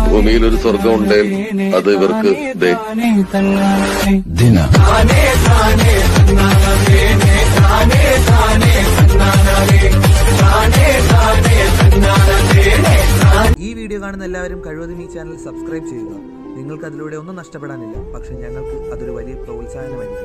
ഭൂമിയിൽ ഒരു സ്വർഗം ഉണ്ടെങ്കിൽ അത് ഇവർക്ക് ദേ ദിന ഈ വീഡിയോ കാണുന്ന എല്ലാവരും കഴിവതും ഈ ചാനൽ സബ്സ്ക്രൈബ് ചെയ്യുക നിങ്ങൾക്ക് അതിലൂടെ ഒന്നും നഷ്ടപ്പെടാനില്ല പക്ഷെ ഞങ്ങൾക്ക് അതൊരു വലിയ പ്രോത്സാഹനമായിരിക്കും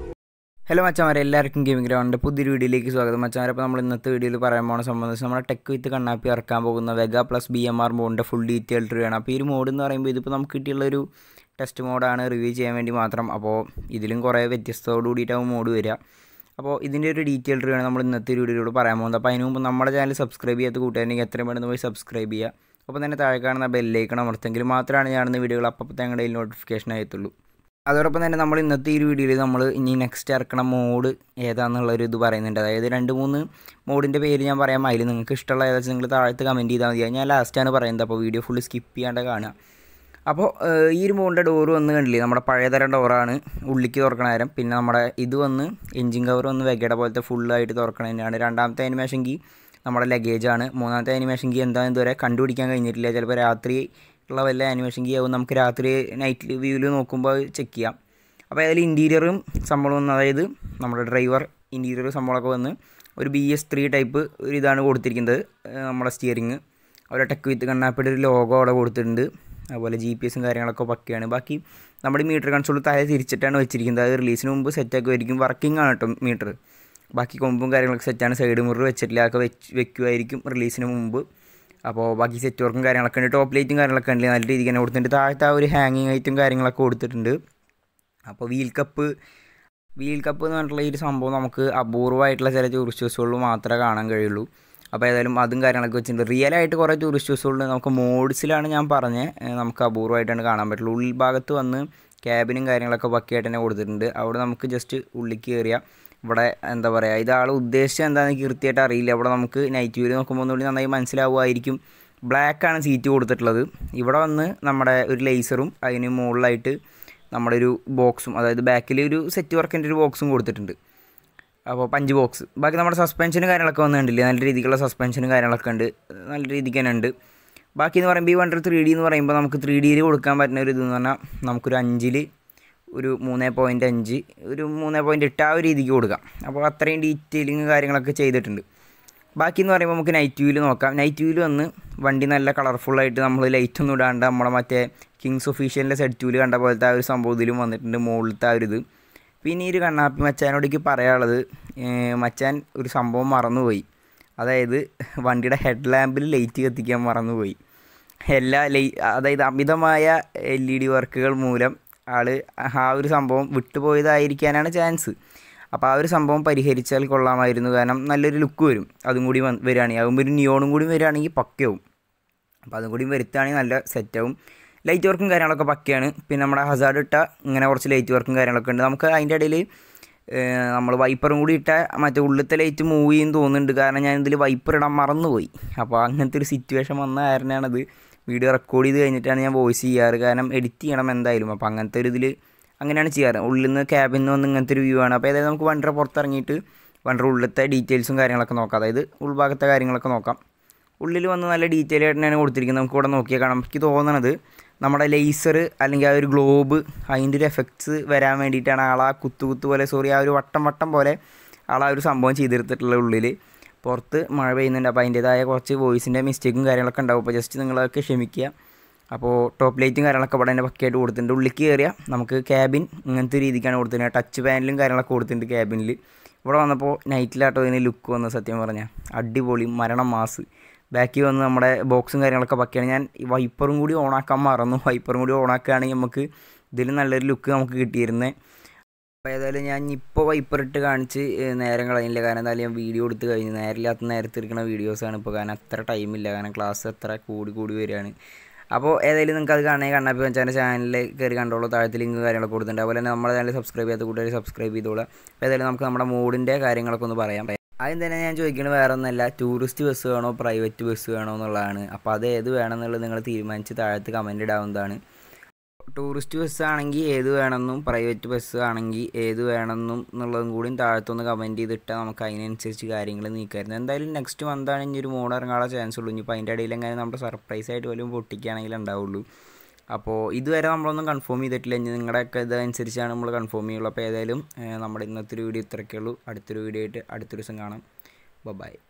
ഹലോ മച്ചാമാരെ എല്ലാവർക്കും ഗെയിമിംഗ് ഗ്രൗണ്ടിൻ്റെ പുതിയൊരു വീഡിയോയിലേക്ക് സ്വാഗതം മച്ചാമാരെ അപ്പോൾ നമ്മൾ ഇന്നത്തെ വീഡിയോയിൽ പറയാൻ പോകുന്ന സംബന്ധിച്ച് നമ്മുടെ ടെക് വിത്ത് കണ്ണാപ്പി ഇറക്കാൻ പോകുന്ന Vega plus B M R മോഡിൻ്റെ ഫുൾ ഡീറ്റെയിൽ റിവ്യൂ ആണ് അപ്പോൾ ഈ ഒരു മോഡ് എന്ന് പറയുമ്പോൾ ഇതിപ്പോൾ നമുക്ക് കിട്ടിയുള്ളൊരു ടെസ്റ്റ് മോഡാണ് റിവ്യൂ ചെയ്യാൻ വേണ്ടി മാത്രം അപ്പോൾ ഇതിലും കുറേ വ്യത്യസ്തതയോട് കൂടിയിട്ടാവും മോഡ് വരിക അപ്പോൾ ഇതിൻ്റെ ഒരു ഡീറ്റെയിൽ റിവ്യൂ ആണ് നമ്മൾ ഇന്നത്തെ ഒരു വീഡിയോയിലൂടെ പറയാൻ പോകുന്നത് അപ്പോൾ അതിന് മുമ്പ് നമ്മുടെ ചാനൽ സബ്സ്ക്രൈബ് ചെയ്യാത്ത കൂട്ടുകാരെങ്കിൽ എത്രയും പെട്ടെന്ന് പോയി സബ്സ്ക്രൈബ് ചെയ്യുക അപ്പോൾ തന്നെ താഴെ കാണുന്ന ബെല്ലേക്കണം അമർത്തെങ്കിൽ മാത്രമാണ് ഞാനിന്ന് വീഡിയോകൾ അപ്പോൾ ഞങ്ങളുടെ കയ്യിൽ നോട്ടിഫിക്കേഷൻ ആയത്തുള്ളൂ അതോടൊപ്പം തന്നെ നമ്മൾ ഇന്നത്തെ ഈ ഒരു വീഡിയോയിൽ നമ്മൾ ഇനി നെക്സ്റ്റ് ഇറക്കണ മോഡ് ഏതാണെന്നുള്ളൊരു ഇത് പറയുന്നുണ്ട് അതായത് രണ്ട് മൂന്ന് മോഡിൻ്റെ പേര് ഞാൻ പറയാം അതിൽ നിങ്ങൾക്ക് ഇഷ്ടമുള്ള ഏതാச்சுം നിങ്ങൾ താഴത്ത് കമൻറ്റ് ചെയ്താൽ മതി ഞാൻ ലാസ്റ്റാണ് പറയുന്നത് അപ്പോൾ വീഡിയോ ഫുള്ള് സ്കിപ്പ് ചെയ്യാണ്ട് കാണുക അപ്പോൾ ഏഹ്, ഈ ഒരു മോഡിൻ്റെ ഡോറ് വന്ന് കണ്ടില്ലേ നമ്മുടെ പഴയ തരം ഡോറാണ് ഉള്ളിക്ക് തുറക്കണ നേരം പിന്നെ നമ്മുടെ ഇത് വന്ന് എഞ്ചിൻ കവർ വന്ന് വെഗയുടെ പോലത്തെ ഫുള്ളായിട്ട് തുറക്കണതിനാണ് രണ്ടാമത്തെ അനിമേഷൻ കീ നമ്മുടെ ലഗേജാണ് മൂന്നാമത്തെ അനിമേഷൻ കീ എന്താണെന്ന് ഇതുവരെ കണ്ടുപിടിക്കാൻ കഴിഞ്ഞിട്ടില്ല ചിലപ്പോൾ രാത്രി ഉള്ള വല്ല അനിമേഷൻ കീ ആവും നമുക്ക് രാത്രി നൈറ്റ് വ്യൂവിൽ നോക്കുമ്പോൾ ചെക്ക് ചെയ്യാം അപ്പോൾ അതിൽ ഇൻറ്റീരിയറും സംഭവം വന്ന് അതായത് നമ്മുടെ ഡ്രൈവർ ഇൻറ്റീരിയർ സംഭവമൊക്കെ വന്ന് ഒരു ബി എസ് ത്രീ ടൈപ്പ് ഒരു ഇതാണ് കൊടുത്തിരിക്കുന്നത് ഏഹ് നമ്മുടെ സ്റ്റിയറിങ് അവിടെ ടെക് വിത്ത് കണ്ണാപ്പിയുടെ ഒരു ലോഗോ അവിടെ കൊടുത്തിട്ടുണ്ട് അതുപോലെ ജി പി എസും കാര്യങ്ങളൊക്കെ പക്കയാണ് ബാക്കി നമ്മുടെ മീറ്റർ കൺസോൾ താഴെ തിരിച്ചിട്ടാണ് വെച്ചിരിക്കുന്നത് അത് റിലീസിന് മുമ്പ് സെറ്റാക്കി ആയിരിക്കും വർക്കിംഗ് ആണ് കേട്ടോ മീറ്റർ ബാക്കി കൊമ്പും കാര്യങ്ങളൊക്കെ സെറ്റാണ് സൈഡ് മിറർ വെച്ചിട്ടില്ല അതൊക്കെ വെച്ച് വെക്കുമായിരിക്കും റിലീസിന് മുമ്പ് അപ്പോൾ ബാക്കി സെറ്റ് വർക്കും കാര്യങ്ങളൊക്കെ ഉണ്ട് ടോപ്പ് ലൈറ്റും കാര്യങ്ങളൊക്കെ ഉണ്ട് നല്ല രീതിക്ക് തന്നെ കൊടുത്തിട്ടുണ്ട് താഴത്തെ ആ ഒരു ഹാങ്ങിങ് ഐറ്റും കാര്യങ്ങളൊക്കെ കൊടുത്തിട്ടുണ്ട് അപ്പോൾ വീൽ കപ്പ് വീൽ കപ്പ് എന്ന് പറഞ്ഞിട്ടുള്ള ഈ ഒരു സംഭവം നമുക്ക് അപൂർവമായിട്ടുള്ള ചില ടൂറിസ്റ്റ് ബസ്സുകളിൽ മാത്രമേ കാണാൻ കഴിയുള്ളൂ അപ്പോൾ ഏതായാലും അതും കാര്യങ്ങളൊക്കെ വെച്ചിട്ടുണ്ട് റിയൽ ആയിട്ട് കുറേ ടൂറിസ്റ്റ് ബസ്സുകളുണ്ട് നമുക്ക് മോഡ്സിലാണ് ഞാൻ പറഞ്ഞത് ഏഹ് നമുക്ക് അപൂർവമായിട്ടാണ് കാണാൻ പറ്റുള്ളൂ ഉൾഭാഗത്ത് വന്ന് ക്യാബിനും കാര്യങ്ങളൊക്കെ പക്കയായിട്ട് തന്നെ കൊടുത്തിട്ടുണ്ട് അവിടെ നമുക്ക് ജസ്റ്റ് ഉള്ളിലേക്ക് കയറിയ ഇവിടെ എന്താ പറയുക ഇത് ആൾ ഉദ്ദേശിച്ചത് എന്താണെന്ന് കൃത്യമായിട്ട് അറിയില്ല ഇവിടെ നമുക്ക് നൈറ്റ് വ്യൂ നോക്കുമ്പോൾ ഒന്നുകൂടി നന്നായി മനസ്സിലാവുമായിരിക്കും ബ്ലാക്കാണ് സീറ്റ് കൊടുത്തിട്ടുള്ളത് ഇവിടെ വന്ന് നമ്മുടെ ഒരു ലേസറും അതിന് മുകളിലായിട്ട് നമ്മുടെ ഒരു ബോക്സും അതായത് ബാക്കിൽ ഒരു സെറ്റ് വർക്കിൻ്റെ ഒരു ബോക്സും കൊടുത്തിട്ടുണ്ട് അപ്പോൾ പഞ്ച് ബോക്സ് ബാക്കി നമ്മുടെ സസ്പെൻഷനും കാര്യങ്ങളൊക്കെ വന്നിട്ടില്ലേ നല്ല രീതിക്കുള്ള സസ്പെൻഷനും കാര്യങ്ങളൊക്കെ ഉണ്ട് നല്ല രീതിക്ക് തന്നെ ഉണ്ട് ബാക്കി എന്ന് പറയുമ്പോൾ ഈ വണ്ടർ ത്രീ ഡി എന്ന് പറയുമ്പോൾ നമുക്ക് ത്രീ ഡിയിൽ കൊടുക്കാൻ പറ്റുന്ന ഒരു ഇതെന്ന് പറഞ്ഞാൽ നമുക്കൊരു അഞ്ചിൽ ഒരു മൂന്ന് പോയിൻറ്റ് അഞ്ച് ഒരു മൂന്ന് പോയിൻറ്റ് എട്ട് ആ ഒരു രീതിക്ക് കൊടുക്കാം അപ്പോൾ അത്രയും ഡീറ്റെയിലിങ് കാര്യങ്ങളൊക്കെ ചെയ്തിട്ടുണ്ട് ബാക്കി എന്ന് പറയുമ്പോൾ നമുക്ക് നൈറ്റ് വ്യൂവിൽ നോക്കാം നൈറ്റ് വ്യൂവിൽ വന്ന് വണ്ടി നല്ല കളർഫുള്ളായിട്ട് നമ്മൾ ലൈറ്റ് ഒന്നും ഇടാണ്ട് നമ്മളെ മറ്റേ കിങ്സ് ഒഫീഷ്യലിൻ്റെ സെറ്റ് വ്യൂവിൽ കണ്ട പോലത്തെ ആ ഒരു സംഭവം ഇതിലും വന്നിട്ടുണ്ട് മുകളിലത്തെ ആ ഒരു ഇത് പിന്നെ ഈ ഒരു കണ്ണാപ്പി മച്ചാനോടേക്ക് പറയാനുള്ളത് ഏർ മച്ചാൻ ഒരു സംഭവം മറന്നുപോയി അതായത് വണ്ടിയുടെ ഹെഡ് ലാമ്പിൽ ലൈറ്റ് കത്തിക്കാൻ മറന്നുപോയി എല്ലാ ലൈ അതായത് അമിതമായ എൽ ഇ ഡി വർക്കുകൾ മൂലം ആൾ ആ ഒരു സംഭവം വിട്ടുപോയതായിരിക്കാനാണ് ചാൻസ് അപ്പോൾ ആ ഒരു സംഭവം പരിഹരിച്ചാൽ കൊള്ളാമായിരുന്നു കാരണം നല്ലൊരു ലുക്ക് വരും അതും കൂടി വന്ന് വരികയാണെങ്കിൽ ആകുമ്പോൾ ഒരു നിയോണും കൂടി വരികയാണെങ്കിൽ പക്കയാവും അപ്പോൾ അതും കൂടി വരുത്തുകയാണെങ്കിൽ നല്ല സെറ്റാവും ലൈറ്റ് വർക്കും കാര്യങ്ങളൊക്കെ പക്കയാണ് പിന്നെ നമ്മുടെ ഹസാർഡ് ഇട്ട ഇങ്ങനെ കുറച്ച് ലൈറ്റ് വർക്കും കാര്യങ്ങളൊക്കെ ഉണ്ട് നമുക്ക് അതിൻ്റെ ഇടയിൽ നമ്മൾ വൈപ്പറും കൂടി ഇട്ട മറ്റേ ഉള്ളിലത്തെ ലൈറ്റ് മൂവ് ചെയ്യും തോന്നുന്നുണ്ട് കാരണം ഞാൻ ഇതിൽ വൈപ്പർ ഇടാൻ മറന്നുപോയി അപ്പോൾ അങ്ങനത്തെ ഒരു സിറ്റുവേഷൻ വന്ന കാരണമാണത് വീഡിയോ റെക്കോർഡ് ചെയ്ത് കഴിഞ്ഞിട്ടാണ് ഞാൻ വോയിസ് ചെയ്യാറ് കാരണം എഡിറ്റ് ചെയ്യണം എന്തായാലും അപ്പോൾ അങ്ങനത്തെ ഒരു ഇതിൽ അങ്ങനെയാണ് ചെയ്യാറ് ഉള്ളിൽ നിന്ന് ക്യാബിൽ നിന്ന് വന്ന് ഇങ്ങനത്തെ ഒരു വ്യൂ ആണ് അപ്പോൾ അതായത് നമുക്ക് വണ്ടർ പുറത്തിറങ്ങിയിട്ട് വണ്ടർ ഉള്ളിലത്തെ ഡീറ്റെയിൽസും കാര്യങ്ങളൊക്കെ നോക്കാം അതായത് ഉൾഭാഗത്തെ കാര്യങ്ങളൊക്കെ നോക്കാം ഉള്ളിൽ വന്ന് നല്ല ഡീറ്റെയിൽ ആയിട്ട് തന്നെയാണ് കൊടുത്തിരിക്കുന്നത് നമുക്ക് ഇവിടെ നോക്കിയാൽ കാണാം എനിക്ക് തോന്നണത് നമ്മുടെ ലേസർ അല്ലെങ്കിൽ ആ ഒരു ഗ്ലോബ് അതിൻ്റെ ഒരു എഫക്ട്സ് വരാൻ വേണ്ടിയിട്ടാണ് ആൾ ആ കുത്തു കുത്തു പോലെ സോറി ആ ഒരു വട്ടം വട്ടം പോലെ ആൾ ആ ഒരു സംഭവം ചെയ്തെടുത്തിട്ടുള്ള ഉള്ളിൽ പുറത്ത് മഴ പെയ്യുന്നുണ്ട് അപ്പോൾ അതിൻ്റേതായ കുറച്ച് വോയിസിൻ്റെ മിസ്റ്റേക്കും കാര്യങ്ങളൊക്കെ ഉണ്ടാവും അപ്പോൾ ജസ്റ്റ് നിങ്ങളൊക്കെ ക്ഷമിക്കുക അപ്പോൾ ടോപ്പ് ലൈറ്റും കാര്യങ്ങളൊക്കെ ഇവിടെ തന്നെ പക്കയായിട്ട് കൊടുത്തിട്ടുണ്ട് ഉള്ളിലേക്ക് കയറിയാൽ നമുക്ക് ക്യാബിൻ ഇങ്ങനത്തെ രീതിക്കാണ് കൊടുത്തിട്ടുണ്ട് ടച്ച് പാനലും കാര്യങ്ങളൊക്കെ കൊടുത്തിട്ടുണ്ട് ക്യാബിനിൽ ഇവിടെ വന്നപ്പോൾ നൈറ്റിലാട്ടോ ഇതിന് ലുക്ക് വന്നത് സത്യം പറഞ്ഞാൽ അടിപൊളി മരണം മാസ് ബാക്കി വന്ന് നമ്മുടെ ബോക്സും കാര്യങ്ങളൊക്കെ പക്കയാണ് ഞാൻ ഈ വൈപ്പറും കൂടി ഓണാക്കാൻ മറന്നു വൈപ്പറും കൂടി ഓണാക്കുകയാണെങ്കിൽ നമുക്ക് ഇതിൽ നല്ലൊരു ലുക്ക് നമുക്ക് കിട്ടിയിരുന്നത് അപ്പോൾ ഏതായാലും ഞാൻ ഇപ്പോൾ വൈപ്പർ ഇട്ട് കാണിച്ച് ഏഹ്, നേരം കളഞ്ഞില്ല കാരണം എന്തായാലും ഞാൻ വീഡിയോ എടുത്ത് കഴിഞ്ഞു നേരമില്ലാത്ത നേരത്ത് ഇരിക്കുന്ന വീഡിയോസാണ് ഇപ്പോൾ കാരണം അത്ര ടൈമില്ല കാരണം ക്ലാസ് അത്ര കൂടി കൂടി വരികയാണ് അപ്പോൾ ഏതായാലും നിങ്ങൾക്ക് അത് കാണണമെങ്കിൽ കണ്ണാപ്പി വെച്ചാൽ ചാനലിൽ കയറി കണ്ടോളൂ താഴത്തെ ലിങ്ക് കാര്യങ്ങളൊക്കെ കൊടുത്തിട്ടുണ്ട് അതുപോലെ തന്നെ നമ്മുടെ ചാനൽ സബ്സ്ക്രൈബ് ചെയ്യാത്ത കൂട്ടുകാർ സബ്സ്ക്രൈബ് ചെയ്തോളൂ അപ്പോൾ ഏതായാലും നമുക്ക് നമ്മുടെ മോഡിൻ്റെ കാര്യങ്ങളൊക്കെ ഒന്ന് പറയാം ആദ്യം തന്നെ ഞാൻ ചോദിക്കുന്നത് വേറെ ഒന്നല്ല ടൂറിസ്റ്റ് ബസ് വേണോ പ്രൈവറ്റ് ബസ് വേണോ എന്നുള്ളതാണ് അപ്പോൾ അത് ഏത് വേണമെന്നുള്ളത് നിങ്ങൾ തീരുമാനിച്ച് താഴത്ത് കമൻറ്റ് ഇടാവുന്നതാണ് ടൂറിസ്റ്റ് ബസ് ആണെങ്കിൽ ഏത് വേണമെന്നും പ്രൈവറ്റ് ബസ് ആണെങ്കിൽ ഏത് വേണമെന്നും എന്നുള്ളതും കൂടി താഴത്തൊന്ന് കമൻറ്റ് ചെയ്തിട്ടാൽ നമുക്ക് അതിനനുസരിച്ച് കാര്യങ്ങൾ നീക്കായിരുന്നു എന്തായാലും നെക്സ്റ്റ് മന്താണ് ഇനി ഒരു മോഡ് ഇറങ്ങാനുള്ള ചാൻസ് ഉള്ളൂ ഇനിയിപ്പോൾ അതിൻ്റെ ഇടയിൽ എങ്ങനെ നമ്മുടെ സർപ്രൈസ് ആയിട്ട് പോലും പൊട്ടിക്കുകയാണെങ്കിൽ ഉണ്ടാവുള്ളൂ അപ്പോൾ ഇതുവരെ നമ്മളൊന്നും കൺഫേം ചെയ്തിട്ടില്ല ഇനി നിങ്ങളുടെയൊക്കെ ഇതനുസരിച്ചാണ് നമ്മൾ കൺഫേം ചെയ്യുള്ളൂ അപ്പോൾ ഏതായാലും ഏഹ്, നമ്മുടെ ഇന്നത്തെ ഒരു വീഡിയോ ഇത്രയൊക്കെ ഉള്ളൂ അടുത്തൊരു വീഡിയോ ആയിട്ട് അടുത്തൊരു ദിവസം കാണാം ബൈ